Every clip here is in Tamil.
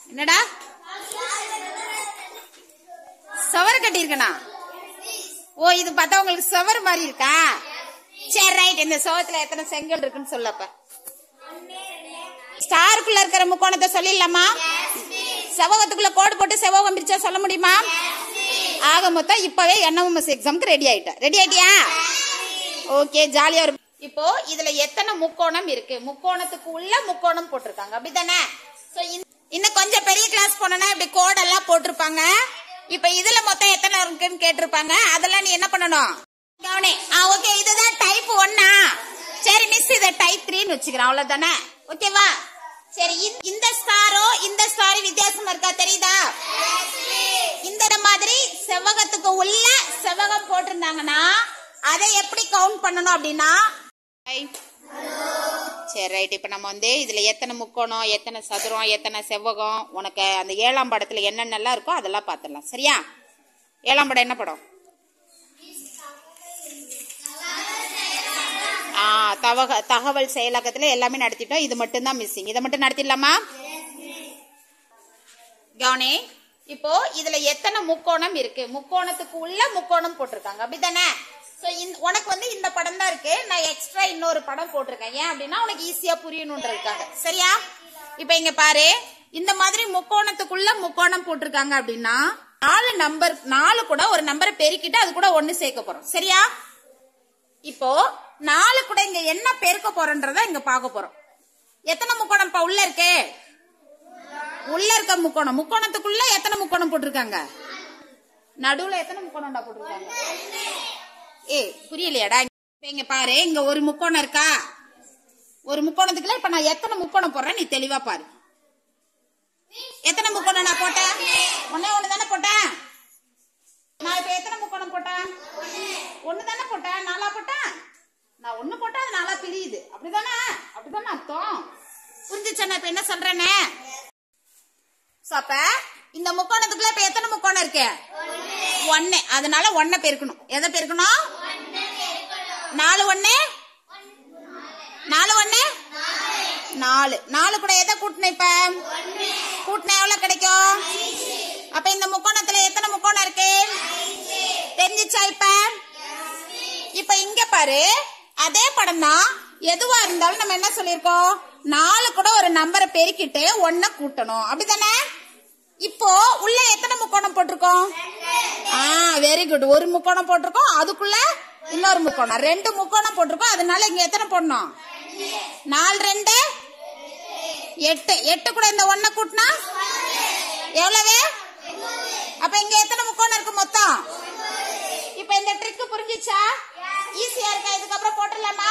என்னடா சுவர் கட்டியிருக்கனா ஓ இது பார்த்தா உங்களுக்கு சுவர் மாதிரி இருக்கா சரி ரைட் இந்த சுவத்துல எத்தனை செங்கல் இருக்குன்னு சொல்லப்ப ஸ்டாருக்குள்ள இருக்கிற முக்கோணத்தை சொல்லிடலாமா செவகத்துக்குள்ள கோடு போட்டு செவகம் பிரிச்சா சொல்ல முடியுமா ஆக மொத்தம் இப்பவே என்எம்எஸ் எக்ஸாமுக்கு ரெடி ஆயிட்டேன் ரெடி ஆயிட்டியா ஓகே ஜாலியா இருக்கும் இப்போ இதுல எத்தனை முக்கோணம் இருக்கு முக்கோணத்துக்கு உள்ள முக்கோணம் போட்டிருக்காங்க அப்படிதானே சோ இன்னும் கொஞ்சம் பெரிய கிளாஸ் போனோம்னா இப்படி கோடெல்லாம் போட்டிருப்பாங்க இப்ப இதுல மொத்தம் எத்தனை இருக்குன்னு கேட்டிருப்பாங்க அதெல்லாம் நீ என்ன பண்ணணும் கவனி ஆ ஓகே இதுதான் டைப் ஒன்னா சரி மிஸ் இத டைப் த்ரீன்னு வச்சுக்கிறேன் அவ்வளவுதானே ஓகேவா சரி இந்த- இந்த ஸ்டாரோ இந்த ஸ்டார் வித்தியாசமா இருக்கா தெரியுதா இந்த மாதிரி செவ்வகத்துக்கு உள்ள செவ்வகம் போட்டிருந்தாங்கன்னா அதை எப்படி கவுண்ட் பண்ணணும் அப்படின்னா சரி ரைட் இப்போ நம்ம வந்து இதுல எத்தனை முக்கோணம் எத்தனை சதுரம் எத்தனை செவ்வகம் உனக்கு அந்த ஏழாம் படத்துல என்னென்னலாம் இருக்கோ அதெல்லாம் பார்த்துடலாம் சரியா ஏழாம் படம் என்ன படம் ஆ தவக தகவல் செயலகத்துல எல்லாமே நடத்திட்டோம் இது மட்டும்தான் மிஸ்ஸிங் இதை மட்டும் நடத்திடலாமா கவனி இப்போ இதுல எத்தனை முக்கோணம் இருக்கு முக்கோணத்துக்கு உள்ள முக்கோணம் போட்டிருக்காங்க அப்படிதானே சோ உனக்கு வந்து இந்த படம் தான் இருக்கு நான் எக்ஸ்ட்ரா இன்னொரு படம் போட்டிருக்கேன் ஏன் அப்படின்னா உனக்கு ஈஸியா புரியணுன்றதுக்காக சரியா இப்போ இங்க பாரு இந்த மாதிரி முக்கோணத்துக்குள்ள முக்கோணம் போட்டிருக்காங்க அப்படின்னா நாலு நம்பர் நாலு கூட ஒரு நம்பரை பெருக்கிட்டு அது கூட ஒண்ணு சேர்க்க போறோம் சரியா இப்போ நாலு கூட இங்க என்ன பெருக்க போறோன்றத இங்க பார்க்க போறோம் எத்தனை முக்கோணம் இப்ப உள்ள இருக்கு உள்ள இருக்க முக்கோணம் முக்கோணத்துக்குள்ள எத்தனை முக்கோணம் போட்டிருக்காங்க நடுவுல எத்தனை முக்கோணம்டா போட்டிருக்காங்க ஏ புரியலையாடா இப்ப இங்க பாரு இங்க ஒரு முக்கோணம் இருக்கா ஒரு முக்கோணத்துக்குள்ள இப்ப நான் எத்தனை முக்கோணம் போடுறேன் நீ தெளிவா பாரு எத்தனை முக்கோணம் நான் போட்டேன் ஒன்னே ஒண்ணு தானே போட்டேன் நான் இப்ப எத்தனை முக்கோணம் போட்டேன் ஒண்ணு தானே போட்டேன் நாலா போட்டேன் நான் ஒண்ணு போட்டா அது நாலா பிரியுது அப்படிதானே அப்படிதானே அர்த்தம் புரிஞ்சுச்சா நான் இப்ப என்ன சொல்றேனே சோ அப்ப இந்த முக்கோணத்துக்குள்ள இப்ப எத்தனை முக்கோணம் இருக்கு ஒன்னு அதனால ஒன்ன பெருக்கணும் எதை பெருக்கணும் நாலு ஒண்ணு நாலு ஒண்ணு நாலு நாலு கூட எதை கூட்டின இப்ப கூட்டின எவ்வளவு கிடைக்கும் அப்ப இந்த முக்கோணத்துல எத்தனை முக்கோணம் இருக்கு தெரிஞ்சுச்சா இப்ப இப்ப இங்க பாரு அதே படம் தான் எதுவா இருந்தாலும் நம்ம என்ன சொல்லிருக்கோம் நாலு கூட ஒரு நம்பரை பெருக்கிட்டு ஒன்ன கூட்டணும் அப்படிதானே இப்போ உள்ள எத்தனை முக்கோணம் போட்டிருக்கோம் ஆ வெரி குட் ஒரு முக்கோணம் போட்டிருக்கோம் அதுக்குள்ள இன்னொரு முக்கோணம் ரெண்டு முக்கோணம் போட்டிருக்கோம் அதனால இங்க எத்தனை போடணும் நாலு ரெண்டு எட்டு எட்டு கூட இந்த ஒன்ன கூட்டினா எவ்வளவு அப்ப இங்க எத்தனை முக்கோணம் இருக்கு மொத்தம் இப்ப இந்த ட்ரிக் புரிஞ்சுச்சா ஈஸியா இருக்கா இதுக்கப்புறம் போட்டுடலாமா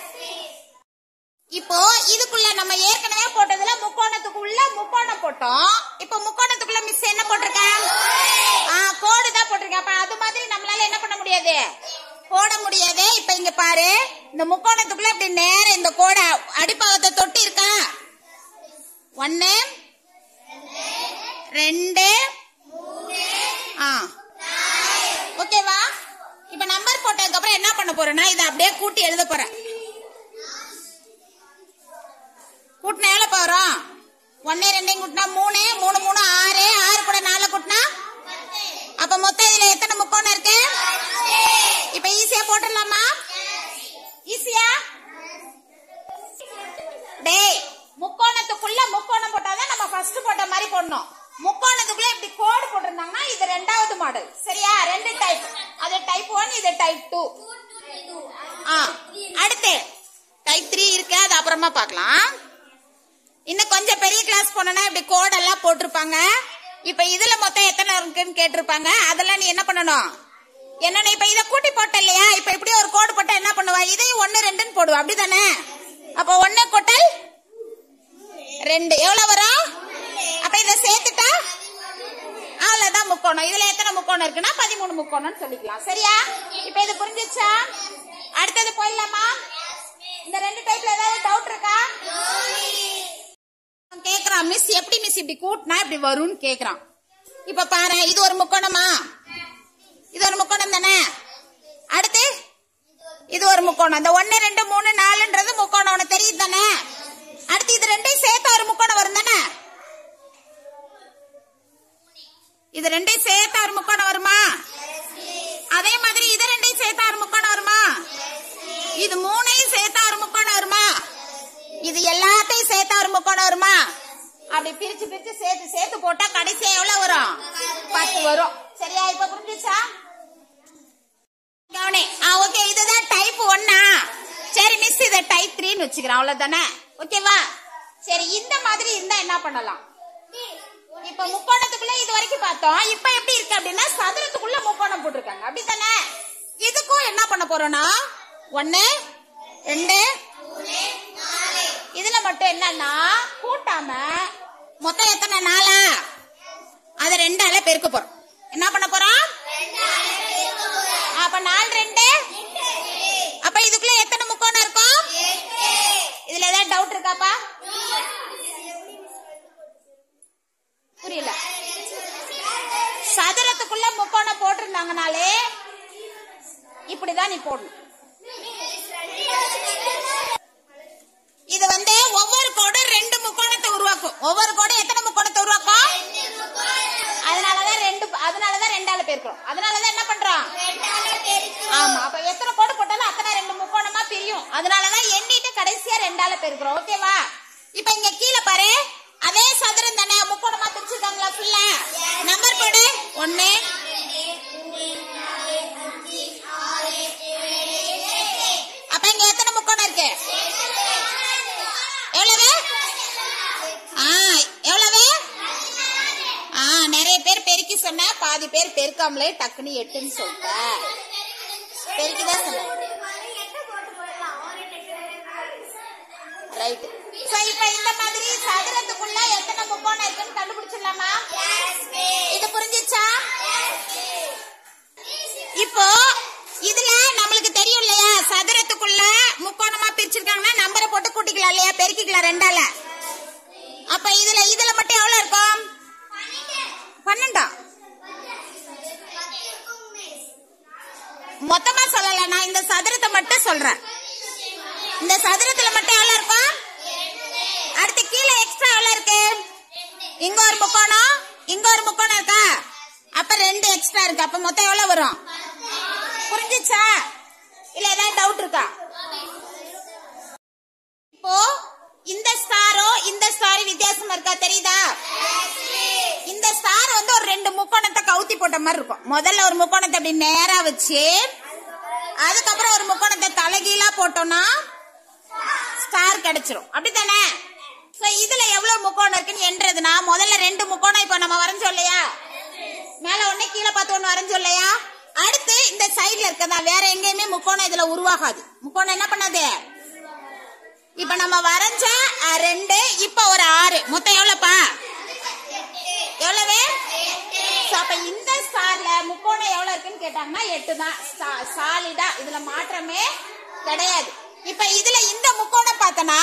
இப்போ இதுக்குள்ள நம்ம ஏற்கனவே போட்டதுல முக்கோணத்துக்குள்ள முக்கோணம் போட்டோம் இப்போ முக்கோணத்துக்குள்ள மிஸ் என்ன போட்டிருக்கேன் ஆ கோடு தான் போட்டிருக்கேன் அப்ப அது மாதிரி நம்மளால என்ன பண்ண முடியாது போட முடியாது இப்ப இங்க பாரு இந்த முக்கோணத்துக்குள்ள இப்படி நேரம் இந்த கோடை அடிப்பாகத்தை தொட்டி இருக்கா ஒன்னு ரெண்டு ஆ ஓகேவா இப்ப நம்பர் போட்டதுக்கு அப்புறம் என்ன பண்ண போறேன்னா இதை அப்படியே கூட்டி எழுத போறேன் கூட்டினா எவ்வளவு போறோம் ஒன்னு ரெண்டையும் கூட்டினா மூணு மூணு மூணு ஆறு ஆறு கூட நாலு கூட்டினா அப்ப மொத்தம் இதுல எத்தனை முக்கோணம் இருக்கு இப்ப ஈஸியா போட்டுடலாமா ஈஸியா டேய் முக்கோணத்துக்குள்ள முக்கோணம் போட்டாதான் நம்ம ஃபர்ஸ்ட் போட்ட மாதிரி போடணும் முக்கோணத்துக்குள்ள இப்படி கோடு போட்டிருந்தாங்கன்னா இது ரெண்டாவது மாடல் சரியா ரெண்டு டைப் அது டைப் ஒன் இது டைப் டூ ஆ அடுத்து டைப் த்ரீ இருக்கு அது அப்புறமா பார்க்கலாம் இன்னும் கொஞ்சம் பெரிய கிளாஸ் போனோம்னா இப்படி கோடெல்லாம் போட்டிருப்பாங்க இப்ப இதுல மொத்தம் எத்தனை இருக்குன்னு கேட்டிருப்பாங்க அதெல்லாம் நீ என்ன பண்ணணும் என்னன்னு இப்ப இத கூட்டி போட்ட இல்லையா இப்ப இப்படி ஒரு கோடு போட்டா என்ன பண்ணுவா இதையும் ஒன்னு ரெண்டுன்னு போடுவா அப்படிதானே அப்ப ஒன்னு கொட்டல் ரெண்டு எவ்வளவு வரும் அப்ப இத சேர்த்துட்டா அவ்வளவுதான் முக்கோணம் இதுல எத்தனை முக்கோணம் இருக்குன்னா பதிமூணு முக்கோணம்னு சொல்லிக்கலாம் சரியா இப்ப இது புரிஞ்சுச்சா அடுத்தது போயிடலாமா இந்த ரெண்டு டைப்ல ஏதாவது டவுட் இருக்கா கேக்குறான் மிஸ் எப்படி மிஸ் இப்படி கூட்டினா இப்படி வரும்னு கேக்குறான் இப்ப பாரு இது ஒரு முக்கோணமா இது ஒரு முக்கோணம் தானே அடுத்து இது ஒரு முக்கோணம் இந்த ஒன்னு ரெண்டு மூணு நாலுன்றது முக்கோணம் உனக்கு தெரியுது தானே அடுத்து இது ரெண்டையும் சேர்த்து ஒரு முக்கோணம் வரும் தானே இது ரெண்டையும் சேர்த்தா ஒரு முக்கோணம் வருமா அதே மாதிரி இது ரெண்டையும் சேர்த்தா ஒரு முக்கோணம் வருமா இது மூணையும் சேர்த்தா ஒரு முக்கோணம் வருமா இது எல்லாத்தையும் சேர்த்தா ஒரு முக்கோணம் வருமா அப்படி பிரிச்சு பிரிச்சு சேர்த்து சேர்த்து போட்டா கடைசியா எவ்வளவு வரும் பத்து வரும் சரியா இப்ப புரிஞ்சுச்சா கவனி ஆ ஓகே இதுதான் டைப் ஒன்னா சரி மிஸ் இத டைப் த்ரீன்னு வச்சுக்கிறேன் அவ்வளவுதானே ஓகேவா சரி இந்த மாதிரி இருந்தா என்ன பண்ணலாம் இப்ப முக்கோணத்துக்குள்ள இது வரைக்கும் பார்த்தோம் இப்ப எப்படி இருக்கு அப்படின்னா சதுரத்துக்குள்ள முக்கோணம் போட்டிருக்காங்க அப்படித்தானே இதுக்கும் என்ன பண்ண போறோம்னா ஒண்ணு ரெண்டு இதுல மட்டும் என்னன்னா கூட்டாம மொத்தம் எத்தனை நாளா அத ரெண்டால பெருக்க போறோம் என்ன பண்ண போறோம் அப்ப நாலு ரெண்டு அப்ப இதுக்குள்ள எத்தனை முக்கோணம் இருக்கும் இதுல ஏதாவது டவுட் இருக்காப்பா புரியல சதுரத்துக்குள்ள முக்கோணம் போட்டிருந்தாங்கனாலே இப்படிதான் நீ போடணும் இது வந்து ஒவ்வொரு கோடும் ரெண்டு முக்கோணத்தை உருவாக்கும் ஒவ்வொரு கோடும் எத்தனை முக்கோணத்தை உருவாக்கும் அதனாலதான் ரெண்டு அதனாலதான் ரெண்டால பேருக்கிறோம் அதனாலதான் என்ன பண்றோம் ஆமா அப்ப எத்தனை கோடு போட்டாலும் அத்தனை ரெண்டு முக்கோணமா பிரியும் அதனாலதான் எண்ணிட்டு கடைசியா ரெண்டால பெருக்கிறோம் ஓகேவா இப்ப இங்க கீழே பாரு அதே சதுரம் தானே முக்கோணமா பிரிச்சிருக்காங்களா ஃபுல்லா நம்பர் போடு ஒண்ணு அப்ப இங்க எத்தனை முக்கோணம் இருக்கு எவ்வளவு ஆ எவ்வளவு ஆ நிறைய பேர் பெருக்கி சொன்ன பாதி பேர் பெருக்காமலே டக்குன்னு எட்டுன்னு சொல்லிட்ட பெருக்கிதான் சொன்னேன் ரைட் சோ இப்ப இந்த மாதிரி சதுரத்துக்குள்ள எத்தனை முக்கோணம் இருக்குன்னு கண்டுபிடிச்சிடலாமா இது புரிஞ்சுச்சா இப்போ இதுல நம்மளுக்கு தெரியும் இல்லையா சதுரத்துக்குள்ள முக்கோணமா பிரிச்சிருக்காங்கன்னா நம்பரை போட்டு கூட்டிக்கலாம் இல்லையா பெருக்கிக்கலாம் ரெண்டால அப்ப இதுல இதுல மட்டும் எவ்வளவு இருக்கும் பன்னெண்டா மொத்தமா சொல்லல நான் இந்த சதுரத்தை மட்டும் சொல்றேன் இந்த சதுரத்துல மட்டும் எவ்வளவு இருக்கும் அடுத்து கீழே எக்ஸ்ட்ரா எவ்வளவு இருக்கு இங்க ஒரு முக்கோணம் இங்க ஒரு முக்கோணம் இருக்கா அப்ப ரெண்டு எக்ஸ்ட்ரா இருக்கு அப்ப மொத்தம் எவ்வளவு வரும் புரிஞ்சுச்சா இல்ல ஏதாவது டவுட் இருக்கா இப்போ இந்த ஸ்டாரோ இந்த ஸ்டார் வித்தியாசமா இருக்கா தெரியுதா இந்த ஸ்டார் வந்து ஒரு ரெண்டு முக்கோணத்தை கவுத்தி போட்ட மாதிரி இருக்கும் முதல்ல ஒரு முக்கோணத்தை அப்படி நேரா வச்சு அதுக்கப்புறம் ஒரு முக்கோணத்தை தலைகீழா போட்டோம்னா ஸ்டார் கிடைச்சிரும் அப்படித்தானே சோ இதுல எவ்வளவு முக்கோணம் இருக்குன்னு என்றதுன்னா முதல்ல ரெண்டு முக்கோணம் இப்ப நம்ம வரைஞ்சோம் இல்லையா மேல ஒண்ணு கீழே பார்த்து ஒண்ணு வரைஞ்சோம் இல்லையா அடுத்து இந்த சைடுல இருக்கதா வேற எங்கேயுமே முக்கோணம் இதுல உருவாகாது முக்கோணம் என்ன பண்ணாது இப்ப நம்ம வரைஞ்ச அஹ், ரெண்டு இப்ப ஒரு ஆறு மொத்தம் எவ்வளவுப்பா எவ்வளவு So, அப்ப இந்த ஸ்டார்ல முக்கோணம் எவ்வளவு இருக்குன்னு கேட்டாங்கன்னா எட்டு தான் சாலிடா இதுல மாற்றமே கிடையாது இப்ப இதுல இந்த முக்கோணம் பார்த்தனா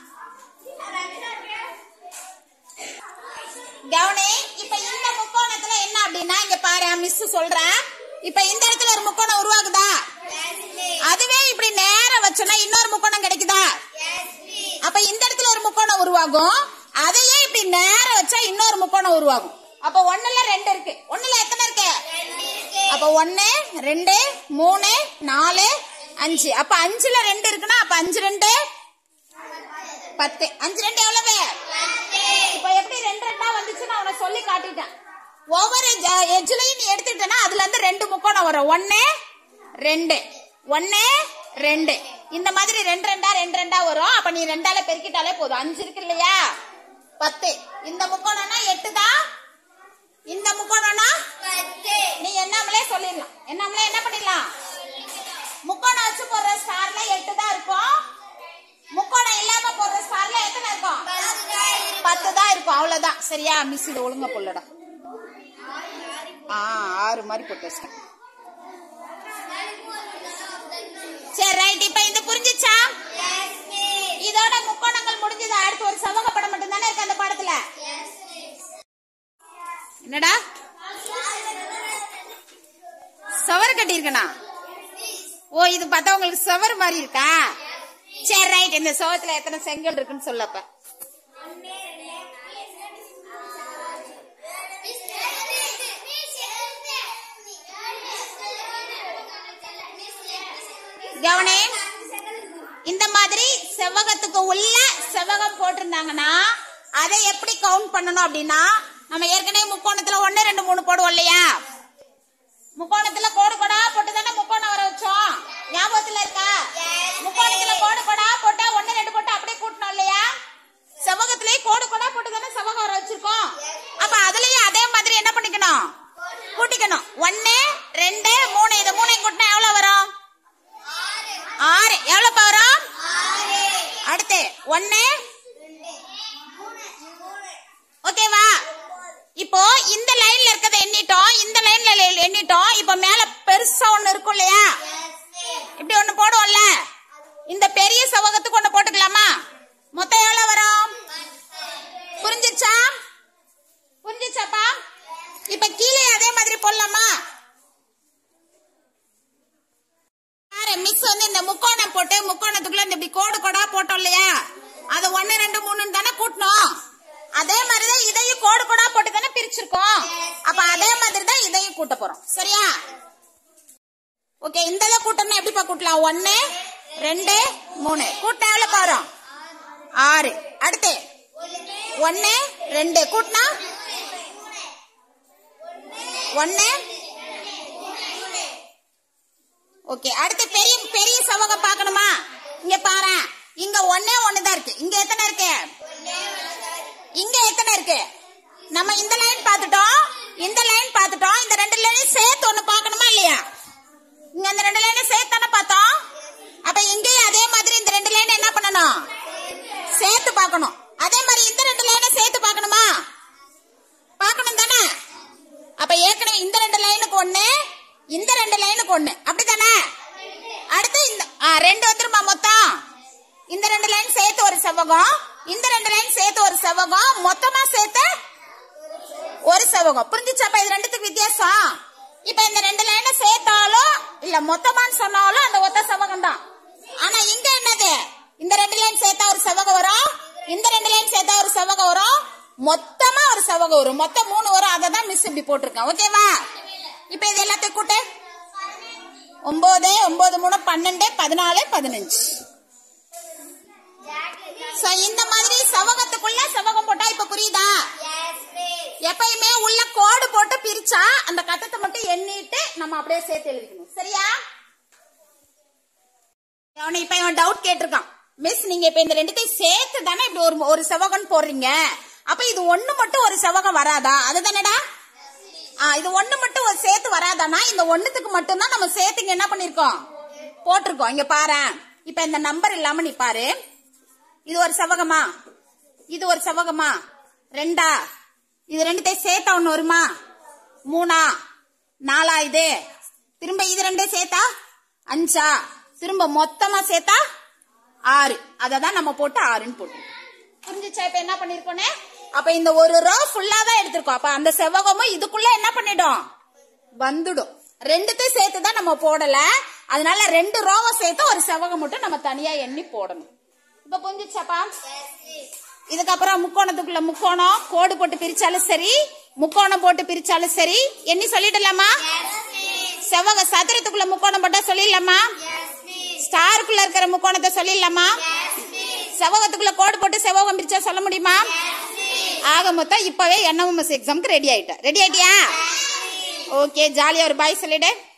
கவனி இப்ப இந்த முக்கோணத்துல என்ன அப்படின்னா இங்க பாரு மிஸ் சொல்றேன் இப்ப இந்த இடத்துல ஒரு முக்கோணம் உருவாகுதா அதுவே இப்படி நேரா வச்சோம்னா இன்னொரு முக்கோணம் கிடைக்குதா அப்ப இந்த இடத்துல ஒரு முக்கோணம் உருவாகும் அதையே இப்படி நேரா வச்சா இன்னொரு முக்கோணம் உருவாகும் அப்ப ஒண்ணுல ரெண்டு இருக்கு ஒண்ணுல எத்தனை இருக்கு அப்ப ஒன்னு ரெண்டு மூணு நாலு அஞ்சு அப்ப அஞ்சுல ரெண்டு இருக்குன்னா அப்ப அஞ்சு ரெண்டு பத்து அஞ்சு ரெண்டு எவ்வளவு இப்ப எப்படி ரெண்டு ரெண்டா வந்துச்சு நான் உனக்கு சொல்லி காட்டிட்டேன் ஒவ்வொரு எஜ்ஜுலையும் நீ எடுத்துக்கிட்டனா அதுல இருந்து ரெண்டு முக்கோணம் வரும் ஒன்னு ரெண்டு ஒன்னு ரெண்டு இந்த மாதிரி ரெண்டு ரெண்டா ரெண்டு ரெண்டா வரும் அப்ப நீ ரெண்டால பெருக்கிட்டாலே போதும் அஞ்சு இருக்கு இல்லையா பத்து இந்த முக்கோணம்னா எட்டு தான் இந்த முக்கோணம்னா நீ என்னாமலே சொல்லிடலாம் என்னாமலே என்ன பண்ணிடலாம் முக்கோணம் வச்சு போடுற ஸ்டார்ல எட்டு தான் இருக்கும் முக்கோணம் இல்லாம போடுற ஸ்டார்ல எத்தனை இருக்கும் பத்து தான் இருக்கும் அவ்வளவுதான் சரியா மிஸ் இது ஒழுங்கா போடலடா ஆ ஆறு மாதிரி போட்டு வச்சிட்டேன் சரி ரைட் இப்ப இது புரிஞ்சுச்சா இதோட முக்கோணங்கள் முடிஞ்சது அடுத்து ஒரு சமூக படம் மட்டும் தானே இருக்கு அந்த படத்துல என்னடா சவர் கட்டியிருக்கனா ஓ இது பார்த்தா உங்களுக்கு சவர் மாதிரி இருக்கா சரி ரைட் இந்த சவத்துல எத்தனை செங்கல் இருக்குன்னு சொல்லப்ப கவனே இந்த மாதிரி செவ்வகத்துக்கு உள்ள செவ்வகம் போட்டிருந்தாங்கன்னா அதை எப்படி கவுண்ட் பண்ணணும் அப்படின்னா நம்ம ஏற்கனவே முக்கோணத்துல ஒன்னு ரெண்டு மூணு போடுவோம் இல்லையா முக்கோணத்துல கோடு கோடா போட்டு தானே முக்கோணம் வர வச்சோம் ஞாபகத்துல இருக்கா முக்கோணத்துல கோடு கோடா போட்டா ஒன்னு ரெண்டு போட்டு அப்படியே கூட்டணும் இல்லையா செவ்வகத்திலேயே கோடு கோடா போட்டு தானே செவ்வகம் வர வச்சிருக்கோம் அப்ப அதுலயே அதே மாதிரி என்ன பண்ணிக்கணும் கூட்டிக்கணும் ஒன்னு ரெண்டு மூணு இது மூணையும் கூட்டினா எவ்வளவு வரும் ஆறு எவ்வளவு வரும் அடுத்து ஒன்னு ஓகேவா இப்போ இந்த லைன்ல இருக்கதை எண்ணிட்டோம் இந்த லைன்ல எண்ணிட்டோம் இப்போ மேல பெருசா ஒண்ணு இருக்கும் இல்லையா இப்படி ஒண்ணு போடுவோம்ல இந்த பெரிய செவ்வகத்துக்கு ஒண்ணு போட்டுக்கலாமா மொத்தம் எவ்வளவு வரும் புரிஞ்சிச்சா புரிஞ்சிச்சாப்பா இப்ப கீழே அதே மாதிரி போடலாமா மிஸ் வந்து இந்த முக்கோணம் போட்டு முக்கோணத்துக்குள்ள இந்த இப்படி கோடு கோடா போட்டோம் இல்லையா அது ஒன்னு ரெண்டு மூணுன்னு தானே கூட்டணும் அதே மாதிரிதான் இதையும் கோடு கோடா போட்டு தானே பிரிச்சிருக்கோம் அப்ப அதே மாதிரி தான் இதையும் கூட்ட போறோம் சரியா ஓகே இந்த இதை கூட்டணும் எப்படிப்பா கூட்டலாம் ஒன்னு ரெண்டு மூணு கூட்டினா எவ்வளவு வரும் ஆறு அடுத்து ஒன்னு ரெண்டு கூட்டினா ஒன்னு ஓகே அடுத்து பெரிய பெரிய செவ்வகம் பார்க்கணுமா இங்க பாரு இங்க ஒன்னே ஒண்ணுதான் இருக்கு இங்க எத்தனை இருக்கு இங்க எத்தனை இருக்கு நம்ம இந்த லைன் பார்த்துட்டோம் இந்த லைன் பார்த்துட்டோம் இந்த ரெண்டு லைனையும் சேர்த்து ஒண்ணு பார்க்கணுமா இல்லையா இங்க அந்த ரெண்டு லைனை சேர்த்து தானே பார்த்தோம் அப்ப இங்கேயும் அதே மாதிரி இந்த ரெண்டு லைனை என்ன பண்ணணும் சேர்த்து பார்க்கணும் அதே மாதிரி இந்த ரெண்டு லைனை சேர்த்து பார்க்கணுமா பார்க்கணும் தானே அப்ப ஏற்கனவே இந்த ரெண்டு லைனுக்கு ஒண்ணு இந்த ரெண்டு லைனுக்கு ஒண்ணு அப்படிதானே அடுத்து இந்த ஆ, ரெண்டு வந்துருமா மொத்தம் இந்த ரெண்டு லைன் சேர்த்து ஒரு செவ்வகம் இந்த ரெண்டு லைன் சேர்த்து ஒரு செவ்வகம் மொத்தமா சேர்த்து ஒரு செவ்வகம் புரிஞ்சுச்சாப்பா இது ரெண்டுத்துக்கு வித்தியாசம் இப்ப இந்த ரெண்டு லைனை சேர்த்தாலும் இல்ல மொத்தமான்னு சொன்னாலும் அந்த ஒத்த செவ்வகம் தான் ஆனா இங்க என்னது இந்த ரெண்டு லைன் சேர்த்தா ஒரு செவ்வகம் வரும் இந்த ரெண்டு லைன் சேர்த்தா ஒரு செவ்வகம் வரும் மொத்தமா ஒரு செவ்வகம் வரும் மொத்தம் மூணு வரும் அதை தான் மிஸ் இப்படி போட்டிருக்கேன் ஓகேவா இப்ப இது எல்லாத்தையும் கூட்டு ஒன்பது ஒன்பது மூணு பன்னெண்டு பதினாலு பதினஞ்சு So, இந்த மாதிரி செவகத்துக்குள்ள செவகம் போட்டா இப்ப புரியுதா எப்பயுமே உள்ள கோடு போட்டு பிரிச்சா அந்த கட்டத்தை மட்டும் எண்ணிட்டு நம்ம அப்படியே சேர்த்து எழுதிக்கணும் சரியா அவனை இப்ப இவன் டவுட் கேட்டிருக்கான் மிஸ் நீங்க இப்ப இந்த ரெண்டுத்தையும் சேர்த்து தானே இப்படி ஒரு ஒரு செவகம் போடுறீங்க அப்ப இது ஒண்ணு மட்டும் ஒரு செவகம் வராதா அதுதானடா ஆ இது ஒண்ணு மட்டும் ஒரு சேர்த்து வராதானா இந்த ஒண்ணுத்துக்கு மட்டும்தான் நம்ம சேர்த்து இங்க என்ன பண்ணிருக்கோம் போட்டிருக்கோம் இங்க பாரு இப்ப இந்த நம்பர் இல்லாம நீ பாரு இது ஒரு செவகமா இது ஒரு செவகமா ரெண்டா இது ரெண்டுத்தையும் சேர்த்தா ஒண்ணு வருமா மூணா நாலா இது திரும்ப இது ரெண்டே சேர்த்தா அஞ்சா திரும்ப மொத்தமா சேர்த்தா ஆறு அததான் நம்ம போட்டு ஆறுன்னு போட்டோம் புரிஞ்சுச்சா இப்ப என்ன பண்ணிருக்கோனே அப்ப இந்த ஒரு ரோ ஃபுல்லா தான் எடுத்திருக்கோம் அப்ப அந்த செவ்வகமும் இதுக்குள்ள என்ன பண்ணிடும் வந்துடும் ரெண்டுத்தையும் சேர்த்து தான் நம்ம போடல அதனால ரெண்டு ரோவை சேர்த்து ஒரு செவ்வகம் மட்டும் நம்ம தனியா எண்ணி போடணும் இப்ப புரிஞ்சுச்சாப்பா இதுக்கப்புறம் முக்கோணத்துக்குள்ள முக்கோணம் கோடு போட்டு பிரிச்சாலும் சரி முக்கோணம் போட்டு பிரிச்சாலும் சரி எண்ணி சொல்லிடலாமா செவ்வக சதுரத்துக்குள்ள முக்கோணம் போட்டா சொல்லிடலாமா ஸ்டாருக்குள்ள இருக்கிற முக்கோணத்தை சொல்லிடலாமா செவ்வகத்துக்குள்ள கோடு போட்டு செவ்வகம் பிரிச்சா சொல்ல முடியுமா ஆக மொத்தம் இப்பவே என்எம்எஸ் எக்ஸாம்க்கு ரெடி ஆயிட்டேன் ரெடி ஆயிட்டியா ஓகே ஜாலியா ஒரு பாய் சொல்லிடு